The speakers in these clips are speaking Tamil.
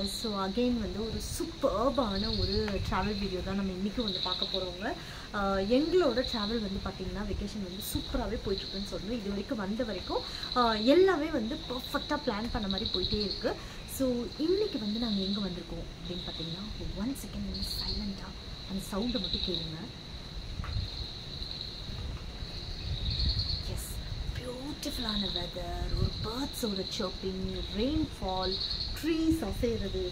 ஸோ அகெயின் வந்து ஒரு சூப்பர்பான ஒரு ட்ராவல் வீடியோ தான் நம்ம இன்றைக்கி வந்து பார்க்க போகிறவங்க எங்களோட ட்ராவல் வந்து பார்த்திங்கன்னா வெக்கேஷன் வந்து சூப்பராகவே போயிட்டுருக்குன்னு சொல்லணும் இது வரைக்கும் வந்த வரைக்கும் ஆஹ் எல்லாமே வந்து பர்ஃபெக்டாக பிளான் பண்ண மாதிரி போயிட்டே இருக்குது ஸோ இன்றைக்கி வந்து நாங்கள் எங்கே வந்திருக்கோம் அப்படின்னு பார்த்தீங்கன்னா ஒன் செகண்ட் வந்து சைலண்ட்டாக அந்த சவுண்டை மட்டும் கேளுங்க எஸ் பியூட்டிஃபுல்லான வெதர் ஒரு பேர்ட்ஸோட சர்ப்பிங் ரெயின்ஃபால் ட்ரீஸ் அசைகிறது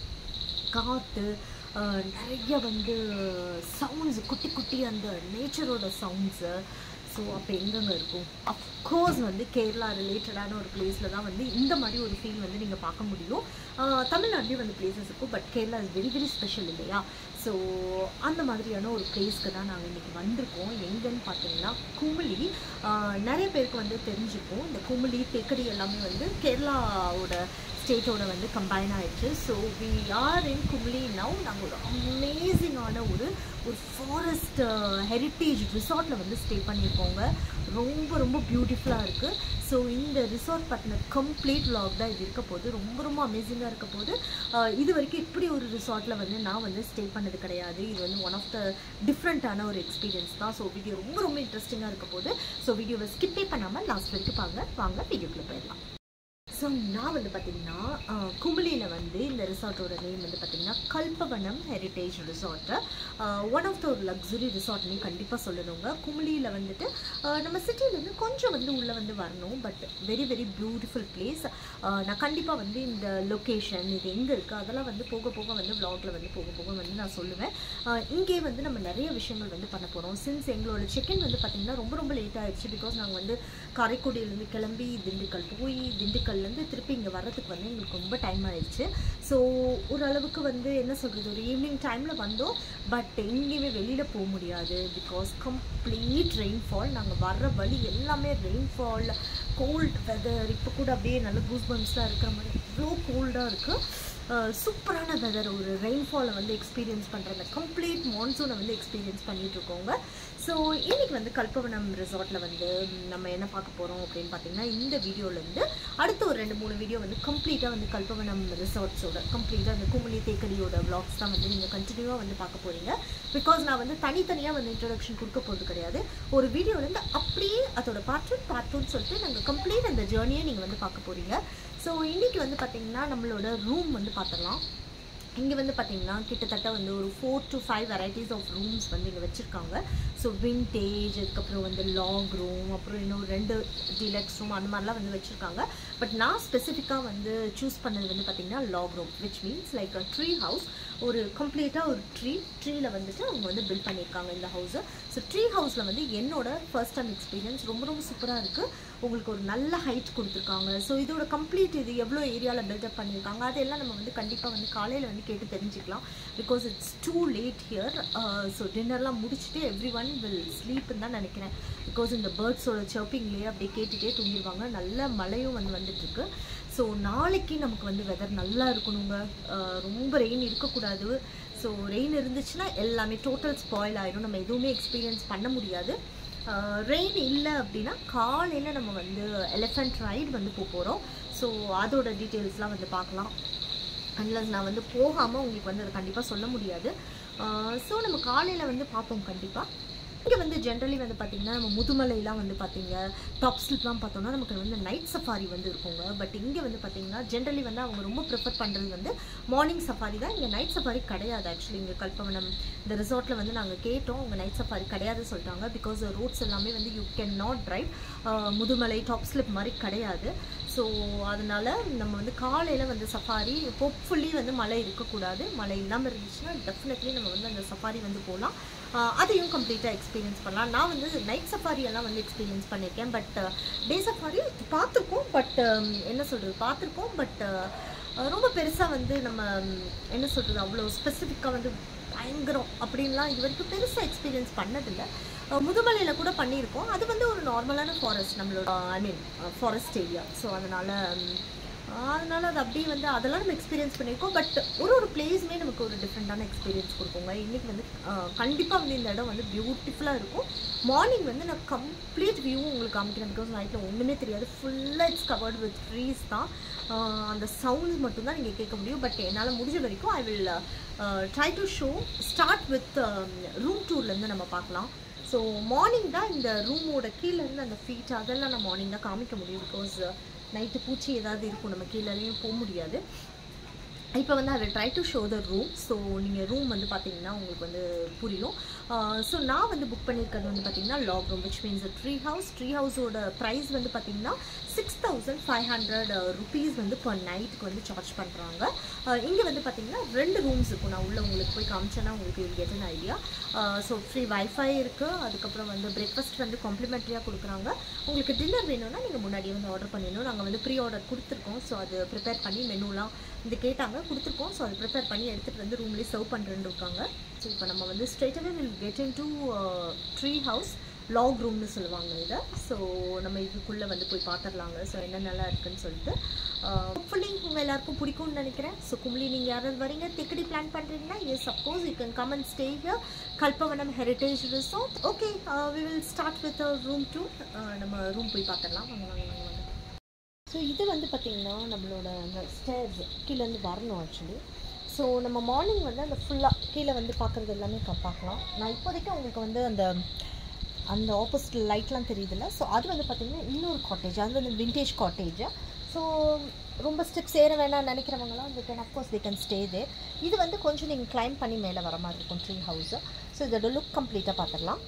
காற்று ஆஹ் நிறைய வந்து சவுண்ட்ஸ் குட்டி குட்டி அந்த நேச்சரோட சவுண்ட்ஸு ஸோ அப்போ எங்கெங்க இருக்கும் அஃப்கோர்ஸ் வந்து கேரளா ரிலேட்டடான ஒரு பிளேஸில் தான் வந்து இந்த மாதிரி ஒரு ஃபீல் வந்து நீங்கள் பார்க்க முடியும் ஆஹ் தமிழ்நாட்டிலையும் வந்து பிளேசஸ் இருக்கும் but Kerala is very very special இல்லையா ஸோ அந்த மாதிரியான ஒரு பிளேஸ்க்கு தான் நாங்கள் இன்றைக்கி வந்திருக்கோம் எங்கன்னு பார்த்தீங்கன்னா குமிளி ஆஹ் நிறைய பேருக்கு வந்து தெரிஞ்சுக்கும் இந்த குமிளி தேக்கடி எல்லாமே வந்து கேரளாவோட ஸ்டேட்டோட வந்து கம்பைன் ஆயிடுச்சு so we are in Kumily now நாங்கள் ஒரு அமேசிங்கான ஒரு ஒரு ஃபாரஸ்ட் ஹெரிட்டேஜ் ரிசார்ட்டில் வந்து ஸ்டே பண்ணியிருக்கோங்க ரொம்ப ரொம்ப பியூட்டிஃபுல்லாக இருக்குது ஸோ இந்த ரிசார்ட் பற்றின கம்ப்ளீட் vlog தான் இது இருக்க போது ரொம்ப ரொம்ப அமேசிங்காக இருக்க போது ஆஹ் இது வரைக்கும் இப்படி ஒரு ரிசார்ட்டில் வந்து நான் வந்து ஸ்டே பண்ணது கிடையாது இது வந்து ஒன் ஆஃப் த டிஃப்ரெண்ட்டான ஒரு எக்ஸ்பீரியன்ஸ் தான் ஸோ வீடியோ ரொம்ப ரொம்ப இன்ட்ரெஸ்டிங்காக இருக்க போது ஸோ வீடியோவை ஸ்கிப்பே பண்ணாமல் லாஸ்ட் வரைக்கும் பாருங்க வாங்க வீடியோக்குள்ளே போயிடலாம் ஸோ நான் வந்து பார்த்தீங்கன்னா கும்பலியில் வந்து இந்த ரிசார்ட்டோட நேம் வந்து பார்த்தீங்கன்னா Kalpavanam heritage resort one of the ஒரு லக்ஸுரி ரிசார்ட்னே கண்டிப்பாக சொல்லணுங்க கும்பலியில் வந்துட்டு ஆஹ் நம்ம சிட்டிலேருந்து கொஞ்சம் வந்து உள்ளே வந்து வரணும் but very very beautiful place நான் கண்டிப்பாக வந்து இந்த லொக்கேஷன் இது எங்கே இருக்குது அதெல்லாம் வந்து போக போக வந்து vlogல வந்து போக போக வந்து நான் சொல்லுவேன் ஆஹ் இங்கே வந்து நம்ம நிறைய விஷயங்கள் வந்து பண்ண போகிறோம் சின்ஸ் எங்களோட செக்இன் வந்து பார்த்திங்கன்னா ரொம்ப ரொம்ப லேட் ஆயிடுச்சு பிகாஸ் நாங்கள் வந்து காரைக்குடியிலேருந்து கிளம்பி திண்டுக்கல் போய் திண்டுக்கல்லேருந்து திருப்பி இங்கே வர்றதுக்கு வந்து எங்களுக்கு ரொம்ப டைம் ஆயிடுச்சு ஸோ ஓரளவுக்கு வந்து என்ன சொல்கிறது ஒரு ஈவினிங் டைமில் வந்தோம் பட் எங்கேயுமே வெளியில் போக முடியாது பிகாஸ் கம்ப்ளீட் ரெயின்ஃபால் நாங்கள் வர்ற வழி எல்லாமே ரெயின்ஃபால் கோல்ட் வெதர் இப்போ கூட அப்படியே நல்ல கூஸ் பம்ப்ஸ்லாம் இருக்கிற மாதிரி இவ்வளோ கோல்டாக இருக்குது சூப்பரான வெதர் ஒரு ரெயின்ஃபாலை வந்து எக்ஸ்பீரியன்ஸ் பண்ணுற அந்த கம்ப்ளீட் மான்சூனை வந்து எக்ஸ்பீரியன்ஸ் பண்ணிட்டு இருக்கோங்க ஸோ இன்னைக்கு வந்து கல்பவனம் ரிசார்ட்டில் வந்து நம்ம என்ன பார்க்க போகிறோம் அப்படின்னு பார்த்தீங்கன்னா இந்த வீடியோலேருந்து அடுத்த ஒரு ரெண்டு மூணு வீடியோ வந்து கம்ப்ளீட்டாக வந்து கல்பவனம் ரிசார்ட்ஸோட கம்ப்ளீட்டாக அந்த குமிழி தேக்கடியோட vlogs தான் வந்து நீங்கள் கண்டினியூவாக வந்து பார்க்க போகிறீங்க பிகாஸ் நான் வந்து தனித்தனியாக வந்து இன்ட்ரடக்ஷன் கொடுக்க போகிறது கிடையாது ஒரு வீடியோலேருந்து அப்படியே அதோட பார்ட் ஒன் பார்ட் டூன்னு சொல்லிட்டு நாங்கள் கம்ப்ளீட் அந்த ஜேர்னியை நீங்கள் வந்து பார்க்க போகிறீங்க ஸோ இன்றைக்கி வந்து பார்த்திங்கன்னா நம்மளோட ரூம் வந்து பார்த்துடலாம் இங்கே வந்து பார்த்தீங்கன்னா கிட்டத்தட்ட வந்து ஒரு four to five varieties of rooms வந்து இங்கே வச்சுருக்காங்க ஸோ விண்டேஜ் அதுக்கப்புறம் வந்து லாங் ரூம் அப்புறம் இன்னும் ரெண்டு டிலக்ஸ் ரூம் அந்த மாதிரிலாம் வந்து வச்சுருக்காங்க பட் நான் ஸ்பெசிஃபிக்காக வந்து சூஸ் பண்ணது வந்து பார்த்திங்கன்னா long room which means like a tree house ஒரு கம்ப்ளீட்டாக ஒரு ட்ரீ ட்ரீயில் வந்துட்டு அவங்க வந்து பில்ட் பண்ணியிருக்காங்க இந்த ஹவுஸை ஸோ ட்ரீ ஹவுஸில் வந்து என்னோட ஃபர்ஸ்ட் டைம் எக்ஸ்பீரியன்ஸ் ரொம்ப ரொம்ப சூப்பராக இருக்குது உங்களுக்கு ஒரு நல்ல ஹைட் கொடுத்துருக்காங்க ஸோ இதோட கம்ப்ளீட் இது எவ்வளோ ஏரியாவில் பில்டப் பண்ணியிருக்காங்க அதெல்லாம் நம்ம வந்து கண்டிப்பாக வந்து காலையில் வந்து கேட்டு தெரிஞ்சுக்கலாம் because it's too late here so டின்னர்லாம் முடிச்சுட்டு எவ்ரி ஒன் வில் ஸ்லீப்னு தான் நினைக்கிறேன் பிகாஸ் இந்த பேர்ட்ஸோட சர்ப்பிங்லேயே அப்படியே கேட்டுகிட்டே தூங்கிடுவாங்க நல்ல மழையும் வந்து வந்துட்டுருக்கு ஸோ நாளைக்கு நமக்கு வந்து வெதர் நல்லா இருக்கணுங்க அஹ் ரொம்ப ரெயின் இருக்கக்கூடாது ஸோ ரெயின் இருந்துச்சுன்னா எல்லாமே டோட்டல் ஸ்பாயில் ஆயிடும் நம்ம எதுவுமே எக்ஸ்பீரியன்ஸ் பண்ண முடியாது ரெயின் இல்லை அப்படின்னா காலையில் நம்ம வந்து எலிஃபண்ட் ரைடு வந்து போக போகிறோம் ஸோ அதோட டீட்டெயில்ஸ்லாம் வந்து பார்க்கலாம் அன்லஸ் நான் வந்து போகாமல் உங்களுக்கு வந்து அதை கண்டிப்பாக சொல்ல முடியாது ஸோ நம்ம காலையில் வந்து பார்ப்போம் கண்டிப்பாக இங்கே வந்து ஜென்ரலி வந்து பார்த்திங்கன்னா நம்ம முதுமலைலாம் வந்து பார்த்தீங்க டாப் ஸ்லிப்லாம் பார்த்தோம்னா நமக்கு வந்து நைட் சஃபாரி வந்து இருக்குங்க பட் இங்கே வந்து பார்த்திங்கன்னா ஜென்ரலி வந்து அவங்க ரொம்ப ப்ரிஃபர் பண்ணுறது வந்து மார்னிங் சஃபாரி தான் இங்கே நைட் சஃபாரி கிடையாது ஆக்சுவலி இங்கே கல்பவனம் இந்த ரிசார்ட்டில் வந்து நாங்கள் கேட்டோம் அவங்க நைட் சஃபாரி கிடையாது சொல்லிட்டாங்க பிகாஸ் ரோட்ஸ் எல்லாமே வந்து you can not drive Mudumalai Top Slip மாதிரி கிடையாது ஸோ அதனால நம்ம வந்து காலையில் வந்து சஃபாரி ஹோப்ஃபுல்லி வந்து மழை இருக்கக்கூடாது மழை இல்லாமல் இருந்துச்சுன்னா டெஃபினெட்லி நம்ம வந்து அந்த சஃபாரி வந்து போகலாம் ஆஹ் அதையும் கம்ப்ளீட்டாக எக்ஸ்பீரியன்ஸ் பண்ணலாம் நான் வந்து நைட் சஃபாரி எல்லாம் வந்து எக்ஸ்பீரியன்ஸ் பண்ணியிருக்கேன் பட் டே சஃபாரி பார்த்துருக்கோம் பட் என்ன சொல்கிறது பார்த்துருக்கோம் பட் ரொம்ப பெருசாக வந்து நம்ம ம், என்ன சொல்கிறது அவ்வளோ ஸ்பெசிஃபிக்காக வந்து பயங்கரம் அப்படின்லாம் இது வரைக்கும் பெருசாக எக்ஸ்பீரியன்ஸ் பண்ணதில்லை அஹ் முதுமலையில் கூட பண்ணியிருக்கோம் அது வந்து ஒரு நார்மலான ஃபாரஸ்ட் நம்மளோட I mean forest area so அதனால் அதனால அது அப்படியே வந்து அதெல்லாம் நம்ம எக்ஸ்பீரியன்ஸ் பண்ணியிருக்கோம் பட் ஒரு ஒரு பிளேஸுமே நமக்கு ஒரு டிஃப்ரெண்ட்டான எக்ஸ்பீரியன்ஸ் கொடுக்குங்க இன்றைக்கி வந்து கண்டிப்பாக வந்து இந்த இடம் வந்து பியூட்டிஃபுல்லாக இருக்கும் மார்னிங் வந்து நான் கம்ப்ளீட் வியூ உங்களுக்கு காமிக்கிறேன் பிகாஸ் நைட்டில் ஒன்றுமே தெரியாது ஃபுல்லாக இட்ஸ் கவர்ட் வித் ட்ரீஸ் தான் ஆஹ் அந்த சவுண்ட்ஸ் மட்டும்தான் நீங்கள் கேட்க முடியும் பட் என்னால் முடிஞ்ச வரைக்கும் I will try to show start with room டூர்லேருந்து நம்ம பார்க்கலாம் ஸோ மார்னிங் தான் இந்த ரூமோட கீழேருந்து அந்த ஃபீட் அதெல்லாம் நான் மார்னிங் தான் காமிக்க முடியும் பிகாஸ் நைட்டு பூச்சி ஏதாவது இருக்கும் நம்ம கீழேயும் போக முடியாது இப்போ வந்து அதை try to show the room so நீங்கள் ரூம் வந்து பார்த்தீங்கன்னா உங்களுக்கு வந்து புரியும் ஸோ நான் வந்து புக் பண்ணியிருக்கிறது வந்து பார்த்தீங்கன்னா log room which means tree house tree ஹவுஸோட ப்ரைஸ் வந்து பார்த்தீங்கன்னா six thousand five hundred rupees வந்து பர் நைட்டுக்கு வந்து சார்ஜ் பண்ணுறாங்க இங்கே வந்து பார்த்தீங்கன்னா ரெண்டு ரூம்ஸ் இருக்கும் நான் உள்ள உங்களுக்கு போய் காமிச்சேன்னா உங்களுக்கு get an idea so free wifi இருக்குது அதுக்கப்புறம் வந்து பிரேக்ஃபாஸ்ட் வந்து காம்ப்ளிமெண்ட்ரியாக கொடுக்குறாங்க உங்களுக்கு டின்னர் வேணும்னா நீங்கள் முன்னாடியே வந்து ஆர்டர் பண்ணிடணும் நாங்கள் வந்து ப்ரீ ஆர்டர் கொடுத்துருக்கோம் ஸோ அது ப்ரிப்பேர் பண்ணி மெனுலாம் இது கேட்டாங்க கொடுத்துருக்கோம் ஸோ அதை ப்ரிப்பேர் பண்ணி எடுத்துகிட்டு வந்து ரூம்லேயே சர்வ் பண்ணுறேன்னு இருக்காங்க ஸோ இப்போ நம்ம வந்து ஸ்ட்ரெயிட்டாகவே will get into tree house log ரூம்னு சொல்லுவாங்க இதை ஸோ நம்ம இதுக்குள்ளே வந்து போய் பார்த்துடலாங்க ஸோ என்னென்னலாம் இருக்குன்னு சொல்லிட்டு ஹோப்ஃபுல்லி உங்கள் எல்லாருக்கும் பிடிக்கும்னு நினைக்கிறேன் ஸோ கும்ளி நீங்கள் யாராவது வரீங்க திக்கடி பிளான் பண்ணுறீங்கன்னா yes suppose you can come and stay here Kalpavanam heritage resort okay we will start with room tour நம்ம ரூம் போய் பார்த்துடலாம் வாங்க வாங்க வாங்க வாங்க ஸோ இது வந்து பார்த்திங்கன்னா நம்மளோட அந்த ஸ்டேர்ஸ் கீழேருந்து வரணும் ஆக்சுவலி ஸோ நம்ம மார்னிங் வந்து அந்த ஃபுல்லாக கீழே வந்து பார்க்குறது எல்லாமே க- பார்க்கலாம் நான் இப்போதைக்கு உங்களுக்கு வந்து அந்த அந்த ஆப்போசிட் லைட்லாம் தெரியுதுல்ல ஸோ அது வந்து பார்த்திங்கன்னா இன்னொரு காட்டேஜ் அது வந்து விண்டேஜ் காட்டேஜ் ஸோ ரொம்ப ஸ்டெப்ஸ் ஏற வேணாம்னு நினைக்கிறவங்களாம் வந்து can of course they can stay they இது வந்து கொஞ்சம் நீங்கள் கிளைம் பண்ணி மேலே வர மாதிரி இருக்கும் ட்ரீ ஹவுஸு ஸோ இதோட லுக் கம்ப்ளீட்டாக பார்த்துடலாம்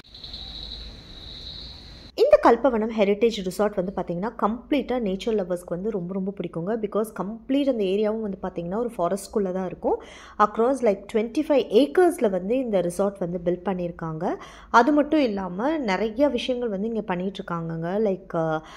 இந்த கல்பவனம் ஹெரிட்டேஜ் ரிசார்ட் வந்து பார்த்திங்கன்னா கம்ப்ளீட்டாக நேச்சர் லவர்ஸ்க்கு வந்து ரொம்ப ரொம்ப பிடிக்குங்க பிகாஸ் கம்ப்ளீட் அந்த ஏரியாவும் வந்து பார்த்திங்கன்னா ஒரு ஃபாரஸ்ட்குள்ளே தான் இருக்கும் அக்ராஸ் லைக் டுவெண்ட்டி ஃபைவ் ஏக்கர்ஸில் வந்து இந்த ரிசார்ட் வந்து பில்ட் பண்ணியிருக்காங்க அது மட்டும் இல்லாமல் நிறைய விஷயங்கள் வந்து இங்கே பண்ணிகிட்ருக்காங்கங்க லைக்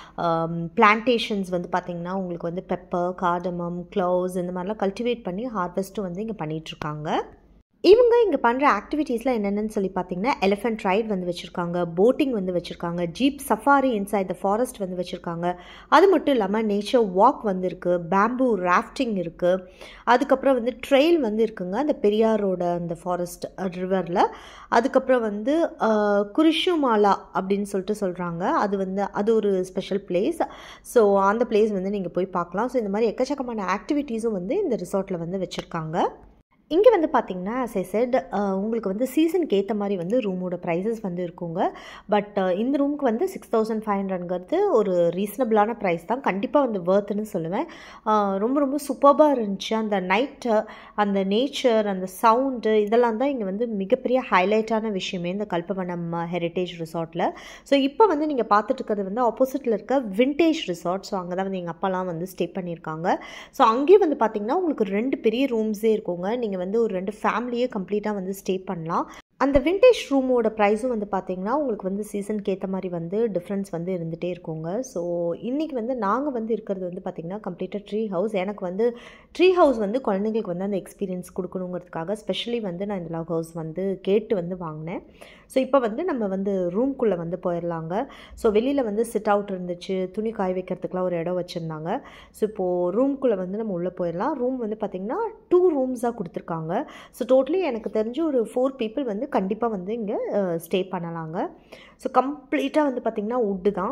பிளான்டேஷன்ஸ் வந்து பார்த்திங்கன்னா உங்களுக்கு வந்து பெப்பர் கார்டமம் க்ளவுஸ் இந்த மாதிரிலாம் கல்டிவேட் பண்ணி ஹார்வெஸ்ட்டும் வந்து இங்கே பண்ணிகிட்ருக்காங்க இவங்க இங்கே பண்ணுற ஆக்டிவிட்டீஸ்லாம் என்னென்னு சொல்லி பார்த்தீங்கன்னா எலிஃபென்ட் ரைட் வந்து வச்சுருக்காங்க போட்டிங் வந்து வச்சுருக்காங்க jeep safari inside the forest வந்து வச்சுருக்காங்க அது மட்டும் இல்லாமல் நேச்சர் வாக் வந்து இருக்குது பேம்பூ ராஃப்டிங் இருக்குது அதுக்கப்புறம் வந்து ட்ரெயில் வந்து இருக்குங்க அந்த பெரியாரோட அந்த ஃபாரஸ்ட் ரிவரில் அதுக்கப்புறம் வந்து அஹ், குரிஷுமாலா அப்படின்னு சொல்லிட்டு சொல்கிறாங்க அது வந்து அது ஒரு ஸ்பெஷல் பிளேஸ் ஸோ அந்த பிளேஸ் வந்து நீங்கள் போய் பார்க்கலாம் ஸோ இந்த மாதிரி எக்கச்சக்கமான ஆக்டிவிட்டீஸும் வந்து இந்த ரிசார்ட்டில் வந்து வச்சுருக்காங்க இங்கே வந்து பார்த்தீங்கன்னா as I said அஹ், உங்களுக்கு வந்து சீசனுக்கு ஏற்ற மாதிரி வந்து ரூமோட ப்ரைஸஸ் வந்து இருக்குங்க பட் இந்த ரூமுக்கு வந்து சிக்ஸ் தௌசண்ட் ஃபைவ் ஹண்ட்ரட்ங்கிறது ஒரு ரீசனபிளான ப்ரைஸ் தான் கண்டிப்பாக வந்து வேர்த்துன்னு சொல்லுவேன் அஹ், ரொம்ப ரொம்ப சூப்பராக இருந்துச்சு அந்த நைட்டு அந்த நேச்சர் அந்த சவுண்டு இதெல்லாம் தான் இங்கே வந்து மிகப்பெரிய ஹைலைட்டான விஷயமே இந்த கல்பவனம் ஹெரிட்டேஜ் ரிசார்ட்டில் ஸோ இப்போ வந்து நீங்கள் பார்த்துட்டு இருக்கிறது வந்து ஆப்போசிட்டில் இருக்க விண்டேஜ் ரிசார்ட் ஸோ அங்கே தான் வந்து எங்கள் அப்பாலாம் வந்து ஸ்டே பண்ணியிருக்காங்க ஸோ அங்கேயும் வந்து பார்த்திங்கன்னா உங்களுக்கு ரெண்டு பெரிய ரூம்ஸே இருக்குங்க நீங்கள் வந்து ஒரு ரெண்டு ஃபேமிலியே கம்ப்ளீட்டாக வந்து ஸ்டே பண்ணலாம் அந்த விண்டேஜ் ரூமோட ப்ரைஸும் வந்து பார்த்தீங்கன்னா உங்களுக்கு வந்து சீசனுக்கு ஏற்ற மாதிரி வந்து டிஃப்ரென்ஸ் வந்து இருந்துகிட்டே இருக்குங்க ஸோ இன்றைக்கி வந்து நாங்கள் வந்து இருக்கிறது வந்து பார்த்திங்கன்னா கம்ப்ளீட்டாக ட்ரீ ஹவுஸ் எனக்கு வந்து ட்ரீ ஹவுஸ் வந்து குழந்தைங்களுக்கு வந்து அந்த எக்ஸ்பீரியன்ஸ் கொடுக்கணுங்கிறதுக்காக ஸ்பெஷலி வந்து நான் இந்த லவ் ஹவுஸ் வந்து கேட்டு வந்து வாங்கினேன் ஸோ இப்போ வந்து நம்ம வந்து ரூம்குள்ளே வந்து போயிடலாங்க ஸோ வெளியில் வந்து சிட் அவுட் இருந்துச்சு துணி காய வைக்கிறதுக்குலாம் ஒரு இடம் வச்சுருந்தாங்க ஸோ இப்போது ரூம்குள்ளே வந்து நம்ம உள்ளே போயிடலாம் ரூம் வந்து பார்த்திங்கன்னா டூ ரூம்ஸாக கொடுத்துருக்காங்க ஸோ டோட்டலி எனக்கு தெரிஞ்சு ஒரு ஃபோர் பீப்புள் வந்து கண்டிப்பாக வந்து இங்கே ஸ்டே பண்ணலாங்க ஸோ கம்ப்ளீட்டாக வந்து பார்த்திங்கன்னா உட்டு தான்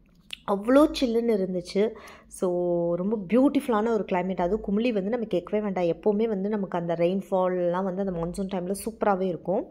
அவ்வளோ சில்லுன்னு இருந்துச்சு ஸோ ரொம்ப பியூட்டிஃபுல்லான ஒரு climate அதுவும் கும்ளி வந்து நம்ம கேட்கவே வேண்டாம் எப்போவுமே வந்து நமக்கு அந்த ரெயின்ஃபால்லாம் வந்து அந்த மான்சூன் டைமில் சூப்பராகவே இருக்கும்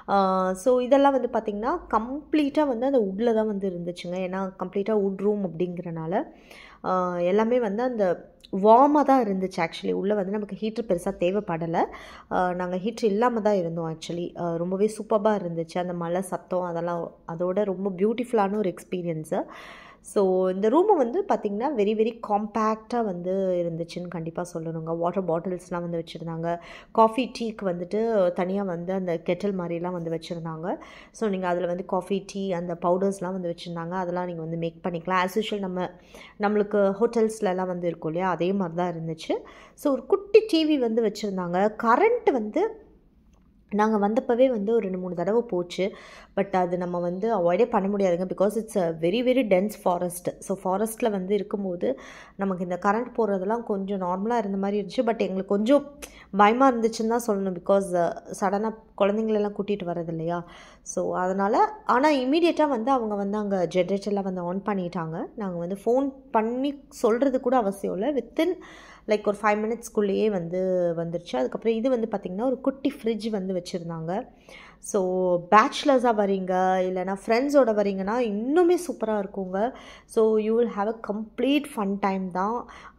ஸோ இதெல்லாம் வந்து பார்த்திங்கன்னா கம்ப்ளீட்டாக வந்து அந்த உட்டில் தான் வந்து இருந்துச்சுங்க ஏன்னா கம்ப்ளீட்டாக உட் ரூம் அப்படிங்கிறனால ஆஹ் எல்லாமே வந்து அந்த வார்மாக தான் இருந்துச்சு ஆக்சுவலி உள்ளே வந்து நமக்கு ஹீட்ரு பெருசாக தேவைப்படலை நாங்கள் ஹீட்ரு இல்லாமல் தான் இருந்தோம் ஆக்சுவலி ரொம்பவே சூப்பராக இருந்துச்சு அந்த மழை சத்தம் அதெல்லாம் அதோட ரொம்ப பியூட்டிஃபுல்லான ஒரு எக்ஸ்பீரியன்ஸு ஸோ இந்த ரூமை வந்து பார்த்திங்கன்னா வெரி வெரி காம்பேக்டாக வந்து இருந்துச்சுன்னு கண்டிப்பாக சொல்லணுங்க வாட்டர் பாட்டில்ஸ்லாம் வந்து வச்சுருந்தாங்க காஃபி டீக்கு வந்துட்டு தனியாக வந்து அந்த கெட்டில் மாதிரிலாம் வந்து வச்சுருந்தாங்க ஸோ நீங்கள் அதில் வந்து காஃபி டீ அந்த பவுடர்ஸ்லாம் வந்து வச்சுருந்தாங்க அதெல்லாம் நீங்கள் வந்து மேக் பண்ணிக்கலாம் ஆஸ் யூஷுவல் நம்ம நம்மளுக்கு ஹோட்டல்ஸ்லலாம் வந்து இருக்கும் இல்லையா அதே மாதிரி தான் இருந்துச்சு ஸோ ஒரு குட்டி டிவி வந்து வச்சுருந்தாங்க கரண்ட் வந்து நாங்கள் வந்தப்பவே வந்து ஒரு ரெண்டு மூணு தடவை போச்சு பட் அது நம்ம வந்து அவாய்டே பண்ண முடியாதுங்க because it's a very very dense forest so ஃபாரஸ்ட்டில் வந்து இருக்கும்போது நமக்கு இந்த கரண்ட் போகிறதெல்லாம் கொஞ்சம் நார்மலாக இருந்த மாதிரி இருந்துச்சு பட் எங்களுக்கு கொஞ்சம் பயமாக இருந்துச்சுன்னு தான் சொல்லணும் பிகாஸ் சடனாக குழந்தைங்களெல்லாம் கூட்டிகிட்டு வரது இல்லையா ஸோ அதனால் ஆனால் இமீடியட்டாக வந்து அவங்க வந்து அங்கே ஜென்ரேட்டர்லாம் வந்து ஆன் பண்ணிட்டாங்க நாங்கள் வந்து ஃபோன் பண்ணி சொல்கிறது கூட அவசியம் இல்லை வித்தின் லைக் ஒரு ஃபைவ் மினிட்ஸ்க்குள்ளேயே வந்து வந்துருச்சு அதுக்கப்புறம் இது வந்து பார்த்திங்கன்னா ஒரு குட்டி ஃப்ரிட்ஜ் வந்து வச்சுருந்தாங்க ஸோ பேச்சுலர்ஸாக வரீங்க இல்லைனா ஃப்ரெண்ட்ஸோட வரீங்கன்னா இன்னுமே சூப்பராக இருக்குங்க so you will have a complete fun time தான்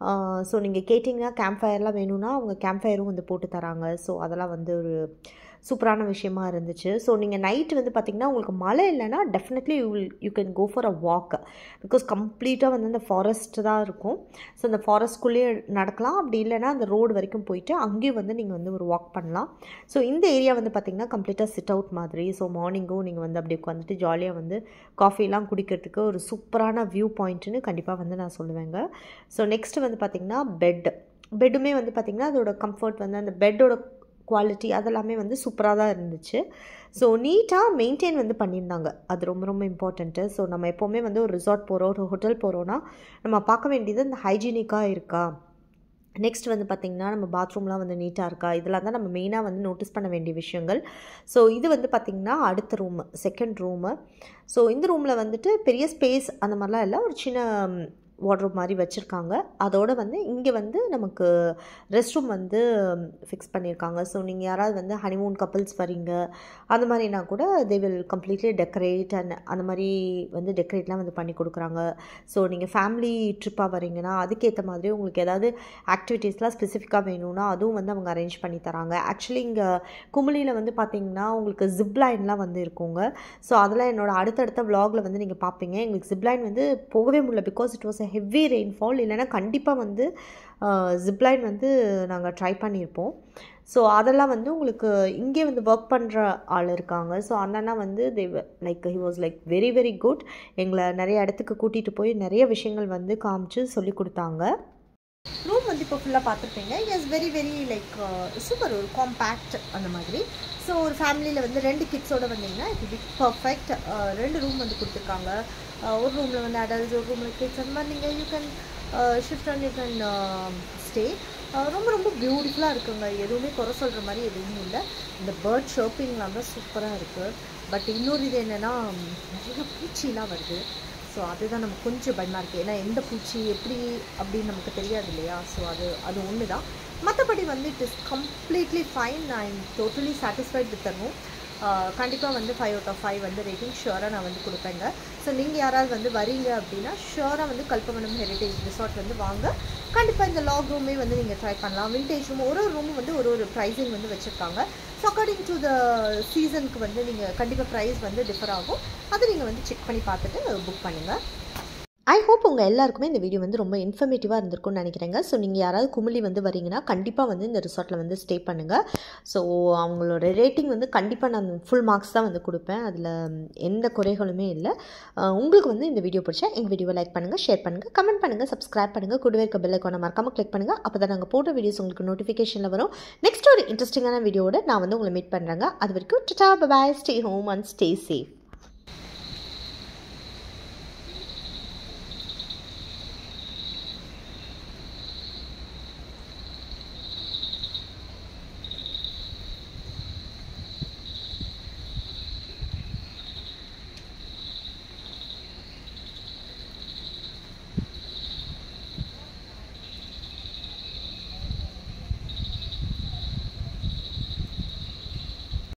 ஸோ நீங்கள் கேட்டிங்கன்னா கேம்ப் ஃபயர்லாம் வேணும்னா அவங்க கேம்ப் ஃபயரும் வந்து போட்டு தராங்க ஸோ அதெல்லாம் வந்து ஒரு சூப்பரான விஷயமா இருந்துச்சு ஸோ நீங்கள் நைட் வந்து பார்த்திங்கன்னா உங்களுக்கு மழை இல்லைன்னா definitely you will you can go for a walk because கம்ப்ளீட்டாக வந்து அந்த ஃபாரஸ்ட் தான் இருக்கும் ஸோ அந்த ஃபாரஸ்ட்குள்ளேயே நடக்கலாம் அப்படி இல்லைன்னா அந்த ரோடு வரைக்கும் போயிட்டு அங்கேயும் வந்து நீங்கள் வந்து ஒரு வாக் பண்ணலாம் ஸோ இந்த ஏரியா வந்து பார்த்திங்கன்னா கம்ப்ளீட்டாக சிட் அவுட் மாதிரி ஸோ மார்னிங்கும் நீங்கள் வந்து அப்படி உட்காந்துட்டு ஜாலியாக வந்து காஃபிலாம் குடிக்கிறதுக்கு ஒரு சூப்பரான வியூ பாயிண்ட்டுன்னு கண்டிப்பாக வந்து நான் சொல்லுவேங்க ஸோ நெக்ஸ்ட்டு வந்து பார்த்திங்கன்னா பெட் பெட்டுமே வந்து பார்த்திங்கன்னா அதோட கம்ஃபர்ட் வந்து அந்த பெட்டோட குவாலிட்டி அதெல்லாமே வந்து சூப்பராக தான் இருந்துச்சு ஸோ நீட்டாக மெயின்டைன் வந்து பண்ணியிருந்தாங்க அது ரொம்ப ரொம்ப இம்பார்ட்டண்ட்டு ஸோ நம்ம எப்போவுமே வந்து ஒரு ரிசார்ட் போகிறோம் ஒரு ஹோட்டல் போகிறோன்னா நம்ம பார்க்க வேண்டியது இந்த ஹைஜீனிக்காக இருக்கா நெக்ஸ்ட் வந்து பார்த்திங்கன்னா நம்ம பாத்ரூம்லாம் வந்து நீட்டாக இருக்கா இதெல்லாம் தான் நம்ம மெயினாக வந்து நோட்டீஸ் பண்ண வேண்டிய விஷயங்கள் ஸோ இது வந்து பார்த்திங்கன்னா அடுத்த ரூமு செகண்ட் ரூமு ஸோ இந்த ரூமில் வந்துட்டு பெரிய ஸ்பேஸ் அந்த மாதிரிலாம் இல்லை ஒரு சின்ன வாட்ரூப் மாதிரி வச்சுருக்காங்க அதோடு வந்து இங்கே வந்து நமக்கு ரெஸ்ட் ரூம் வந்து ஃபிக்ஸ் பண்ணியிருக்காங்க ஸோ நீங்கள் யாராவது வந்து ஹனிமூன் கப்புள்ஸ் வரீங்க அந்த மாதிரினா கூட they will completely decorate and அந்த மாதிரி வந்து டெக்கரேட்லாம் வந்து பண்ணி கொடுக்குறாங்க ஸோ நீங்கள் ஃபேமிலி ட்ரிப்பாக வரீங்கன்னா அதுக்கேற்ற மாதிரி உங்களுக்கு ஏதாவது ஆக்டிவிட்டீஸ்லாம் ஸ்பெசிஃபிக்காக வேணும்னா அதுவும் வந்து அவங்க அரேஞ்ச் பண்ணி தராங்க ஆக்சுவலி இங்கே குமிழியில் வந்து பார்த்தீங்கன்னா உங்களுக்கு ஜிப்லைன்லாம் வந்து இருக்குங்க ஸோ அதெல்லாம் என்னோட அடுத்தடுத்த விலாகில் வந்து நீங்கள் பார்ப்பீங்க எங்களுக்கு ஜிப்லைன் வந்து போகவே முடியல because it was heavy rainfall இல்லைன்னா கண்டிப்பாக வந்து ஜிப்லைன் வந்து நாங்கள் ட்ரை பண்ணியிருப்போம் ஸோ அதெல்லாம் வந்து உங்களுக்கு இங்கே வந்து ஒர்க் பண்ணுற ஆள் இருக்காங்க ஸோ அண்ணனா வந்து they like he was like very very good எங்களை நிறைய இடத்துக்கு கூட்டிகிட்டு போய் நிறைய விஷயங்கள் வந்து காமிச்சு சொல்லி கொடுத்தாங்க ரூம் வந்து இப்போ ஃபுல்லாக பார்த்துருப்பீங்க is very very like super ஒரு காம்பேக்ட் அந்த மாதிரி ஸோ ஒரு ஃபேமிலியில் வந்து ரெண்டு கிட்ஸோட வந்தீங்கன்னா இது பி பர்ஃபெக்ட் ரெண்டு ரூம் வந்து கொடுத்துருக்காங்க ஒரு ரூமில் வந்து அடல்ட்ஸ் ஒரு ரூமில் கிட்ஸ் அந்த மாதிரி நீங்கள் you can shift and you can stay ரொம்ப ரொம்ப பியூட்டிஃபுல்லாக இருக்குங்க எதுவுமே குறை சொல்கிற மாதிரி எதுவுமே இல்லை இந்த பேர்ட் ஷர்ப்பிங்லாம் தான் சூப்பராக இருக்குது பட் இன்னொரு இது என்னென்னா நிறைய பூச்சிலாம் வருது ஸோ அதுதான் நமக்கு கொஞ்சம் பயமாக இருக்குது ஏன்னா எந்த பூச்சி எப்படி அப்படின்னு நமக்கு தெரியாது இல்லையா ஸோ அது அது ஒன்று தான் மற்றபடி வந்து it is completely fine I am totally satisfied with room கண்டிப்பாக வந்து ஃபைவ் அவுட் ஆஃப் ஃபைவ் வந்து ரேட்டிங் ஷுவராக நான் வந்து கொடுப்பேங்க ஸோ நீங்கள் யாராவது வந்து வரீங்க அப்படின்னா ஷுவராக வந்து கல்பவனம் ஹெரிட்டேஜ் ரிசார்ட் வந்து வாங்க கண்டிப்பாக இந்த லாக் ரூமே வந்து நீங்கள் ட்ரை பண்ணலாம் விண்டேஜ் ரூம் ஒரு ஒரு ரூமும் வந்து ஒரு ஒரு ப்ரைஸிங் வந்து வச்சுருக்காங்க ஸோ அக்கார்டிங் டு த சீசனுக்கு வந்து நீங்கள் கண்டிப்பாக ப்ரைஸ் வந்து டிஃபர் ஆகும் அதை நீங்கள் வந்து செக் பண்ணி பார்த்துட்டு புக் பண்ணுங்கள் ஐ ஹோப் உங்கள் எல்லாருக்குமே இந்த வீடியோ வந்து ரொம்ப இன்ஃபர்மேட்டிவாக இருந்திருக்கும்னு நினைக்கிறேங்க ஸோ நீங்கள் யாராவது குமிழி வந்து வரீங்கன்னா கண்டிப்பாக வந்து இந்த ரிசார்ட்டில் வந்து ஸ்டே பண்ணுங்கள் ஸோ அவங்களோட ரேட்டிங் வந்து கண்டிப்பாக நான் ஃபுல் மார்க்ஸ் தான் வந்து கொடுப்பேன் அதில் எந்த குறைகளுமே இல்லை உங்களுக்கு வந்து இந்த வீடியோ பிடிச்சா எங்கள் வீடியோவை லைக் பண்ணுங்கள் ஷேர் பண்ணுங்கள் கமெண்ட் பண்ணுங்கள் சப்ஸ்கிரைப் பண்ணுங்கள் கூடவே இருக்க பெல் ஐக்கானை மறக்காமல் கிளிக் பண்ணுங்கள் அப்போ தான் நாங்கள் போட்ட வீடியோஸ் உங்களுக்கு நோட்டிஃபிகேஷனில் வரும் நெக்ஸ்ட் ஒரு இன்ட்ரெஸ்டிங்கான வீடியோவோட நான் வந்து உங்களை மீட் பண்ணுறேங்க அது வரைக்கும் டா bye stay home and stay safe